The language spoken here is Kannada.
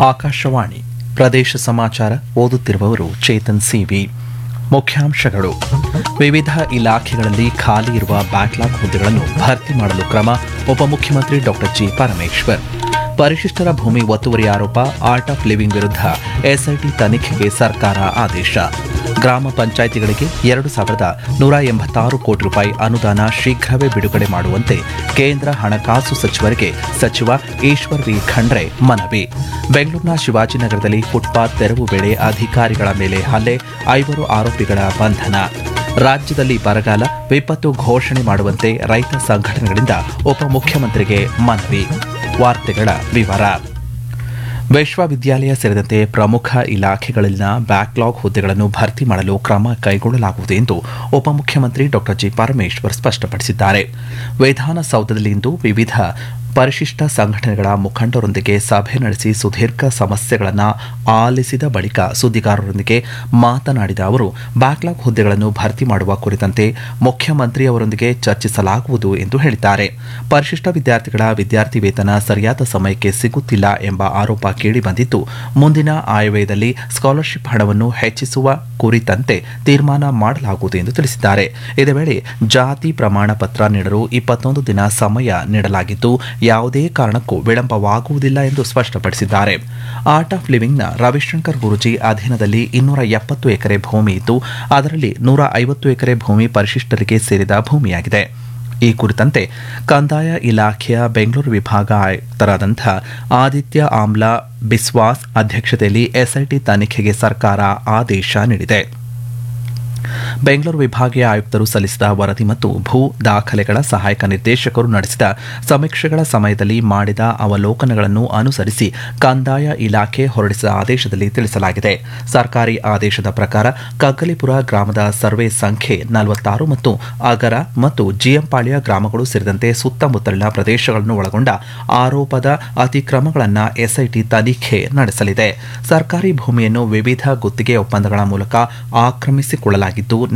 ಆಕಾಶವಾಣಿ ಪ್ರದೇಶ ಸಮಾಚಾರ ಓದುತ್ತಿರುವವರು ಚೇತನ್ ಸಿವಿ ಮುಖ್ಯಾಂಶಗಳು ವಿವಿಧ ಇಲಾಖೆಗಳಲ್ಲಿ ಖಾಲಿ ಇರುವ ಬ್ಯಾಕ್ಲಾಗ್ ಹುದ್ದೆಗಳನ್ನು ಭರ್ತಿ ಮಾಡಲು ಕ್ರಮ ಉಪಮುಖ್ಯಮಂತ್ರಿ ಡಾಕ್ಟರ್ ಜಿ ಪರಮೇಶ್ವರ್ ಪರಿಶಿಷ್ಟರ ಭೂಮಿ ಒತ್ತುವರಿ ಆರೋಪ ಆರ್ಟ್ ಆಫ್ ಲಿವಿಂಗ್ ವಿರುದ್ಧ ಎಸ್ಐಟಿ ತನಿಖೆಗೆ ಸರ್ಕಾರ ಆದೇಶ ಗ್ರಾಮ ಪಂಚಾಯಿತಿಗಳಿಗೆ ಎರಡು ಸಾವಿರದ ನೂರ ಎಂಬತ್ತಾರು ಕೋಟಿ ರೂಪಾಯಿ ಅನುದಾನ ಶೀಘ್ರವೇ ಬಿಡುಗಡೆ ಮಾಡುವಂತೆ ಕೇಂದ್ರ ಹಣಕಾಸು ಸಚಿವರಿಗೆ ಸಚಿವ ಈಶ್ವರ್ ವಿ ಖಂಡ್ರೆ ಮನವಿ ಬೆಂಗಳೂರಿನ ಶಿವಾಜಿನಗರದಲ್ಲಿ ಫುಟ್ಪಾತ್ ತೆರವು ವೇಳೆ ಅಧಿಕಾರಿಗಳ ಮೇಲೆ ಹಲ್ಲೆ ಐವರು ಆರೋಪಿಗಳ ಬಂಧನ ರಾಜ್ಯದಲ್ಲಿ ಬರಗಾಲ ವಿಪತ್ತು ಘೋಷಣೆ ಮಾಡುವಂತೆ ರೈತ ಸಂಘಟನೆಗಳಿಂದ ಉಪಮುಖ್ಯಮಂತ್ರಿಗೆ ಮನವಿ ವಾರ್ತೆಗಳ ವಿವರ ವಿಶ್ವವಿದ್ಯಾಲಯ ಸೇರಿದಂತೆ ಪ್ರಮುಖ ಇಲಾಖೆಗಳಲ್ಲಿನ ಬ್ಯಾಕ್ಲಾಗ್ ಹುದ್ದೆಗಳನ್ನು ಭರ್ತಿ ಮಾಡಲು ಕ್ರಮ ಕೈಗೊಳ್ಳಲಾಗುವುದು ಎಂದು ಉಪಮುಖ್ಯಮಂತ್ರಿ ಡಾಕ್ಟರ್ ಜಿ ಪರಮೇಶ್ವರ್ ಸ್ಪಷ್ಟಪಡಿಸಿದ್ದಾರೆ ವಿಧಾನಸೌಧದಲ್ಲಿಂದು ವಿವಿಧ ಪರಿಶಿಷ್ಟ ಸಂಘಟನೆಗಳ ಮುಖಂಡರೊಂದಿಗೆ ಸಭೆ ನಡೆಸಿ ಸುದೀರ್ಘ ಸಮಸ್ಯೆಗಳನ್ನು ಆಲಿಸಿದ ಬಳಿಕ ಸುದ್ದಿಗಾರರೊಂದಿಗೆ ಮಾತನಾಡಿದ ಅವರು ಬ್ಯಾಕ್ಲಾಗ್ ಹುದ್ದೆಗಳನ್ನು ಭರ್ತಿ ಮಾಡುವ ಕುರಿತಂತೆ ಮುಖ್ಯಮಂತ್ರಿ ಅವರೊಂದಿಗೆ ಚರ್ಚಿಸಲಾಗುವುದು ಎಂದು ಹೇಳಿದ್ದಾರೆ ಪರಿಶಿಷ್ಟ ವಿದ್ಯಾರ್ಥಿಗಳ ವಿದ್ಯಾರ್ಥಿ ವೇತನ ಸರಿಯಾದ ಸಮಯಕ್ಕೆ ಸಿಗುತ್ತಿಲ್ಲ ಎಂಬ ಆರೋಪ ಕೇಳಿಬಂದಿದ್ದು ಮುಂದಿನ ಆಯವ್ಯಯದಲ್ಲಿ ಸ್ಕಾಲರ್ಶಿಪ್ ಹಣವನ್ನು ಹೆಚ್ಚಿಸುವ ಕುರಿತಂತೆ ತೀರ್ಮಾನ ಮಾಡಲಾಗುವುದು ಎಂದು ತಿಳಿಸಿದ್ದಾರೆ ಇದೇ ವೇಳೆ ಜಾತಿ ಪ್ರಮಾಣ ಪತ್ರ ನೀಡಲು ಇಪ್ಪತ್ತೊಂದು ದಿನ ಸಮಯ ನೀಡಲಾಗಿದ್ದು ಯಾವುದೇ ಕಾರಣಕ್ಕೂ ವಿಳಂಬವಾಗುವುದಿಲ್ಲ ಎಂದು ಸ್ಪಷ್ಟಪಡಿಸಿದ್ದಾರೆ ಆರ್ಟ್ ಆಫ್ ಲಿವಿಂಗ್ನ ರವಿಶಂಕರ್ ಗುರುಜಿ ಅಧೀನದಲ್ಲಿ ಇನ್ನೂರ ಎಪ್ಪತ್ತು ಎಕರೆ ಭೂಮಿ ಇದ್ದು ಅದರಲ್ಲಿ ನೂರ ಐವತ್ತು ಎಕರೆ ಭೂಮಿ ಪರಿಶಿಷ್ಟರಿಗೆ ಸೇರಿದ ಭೂಮಿಯಾಗಿದೆ ಈ ಕುರಿತಂತೆ ಕಂದಾಯ ಇಲಾಖೆಯ ಬೆಂಗಳೂರು ವಿಭಾಗ ಆಯುಕ್ತರಾದಂಥ ಆದಿತ್ಯ ಆಮ್ಲಾ ಬಿಸ್ವಾಸ್ ಅಧ್ಯಕ್ಷತೆಯಲ್ಲಿ ಎಸ್ಐಟಿ ತನಿಖೆಗೆ ಸರ್ಕಾರ ಆದೇಶ ನೀಡಿದೆ ಬೆಂಗಳೂರು ವಿಭಾಗೀಯ ಆಯುಕ್ತರು ಸಲ್ಲಿಸಿದ ವರದಿ ಮತ್ತು ಭೂ ದಾಖಲೆಗಳ ಸಹಾಯಕ ನಿರ್ದೇಶಕರು ನಡೆಸಿದ ಸಮೀಕ್ಷೆಗಳ ಸಮಯದಲ್ಲಿ ಮಾಡಿದ ಅವಲೋಕನಗಳನ್ನು ಅನುಸರಿಸಿ ಕಂದಾಯ ಇಲಾಖೆ ಹೊರಡಿಸಿದ ಆದೇಶದಲ್ಲಿ ತಿಳಿಸಲಾಗಿದೆ ಸರ್ಕಾರಿ ಆದೇಶದ ಪ್ರಕಾರ ಕಗ್ಗಲಿಪುರ ಗ್ರಾಮದ ಸರ್ವೆ ಸಂಖ್ಯೆ ನಲವತ್ತಾರು ಮತ್ತು ಅಗರ ಮತ್ತು ಜಿಎಂಪಾಳ್ಯ ಗ್ರಾಮಗಳು ಸೇರಿದಂತೆ ಸುತ್ತಮುತ್ತಲಿನ ಪ್ರದೇಶಗಳನ್ನು ಒಳಗೊಂಡ ಆರೋಪದ ಅತಿಕ್ರಮಗಳನ್ನು ಎಸ್ಐಟಿ ತನಿಖೆ ನಡೆಸಲಿದೆ ಸರ್ಕಾರಿ ಭೂಮಿಯನ್ನು ವಿವಿಧ ಗುತ್ತಿಗೆ ಒಪ್ಪಂದಗಳ ಮೂಲಕ ಆಕ್ರಮಿಸಿಕೊಳ್ಳಲಾಗಿದ್ದು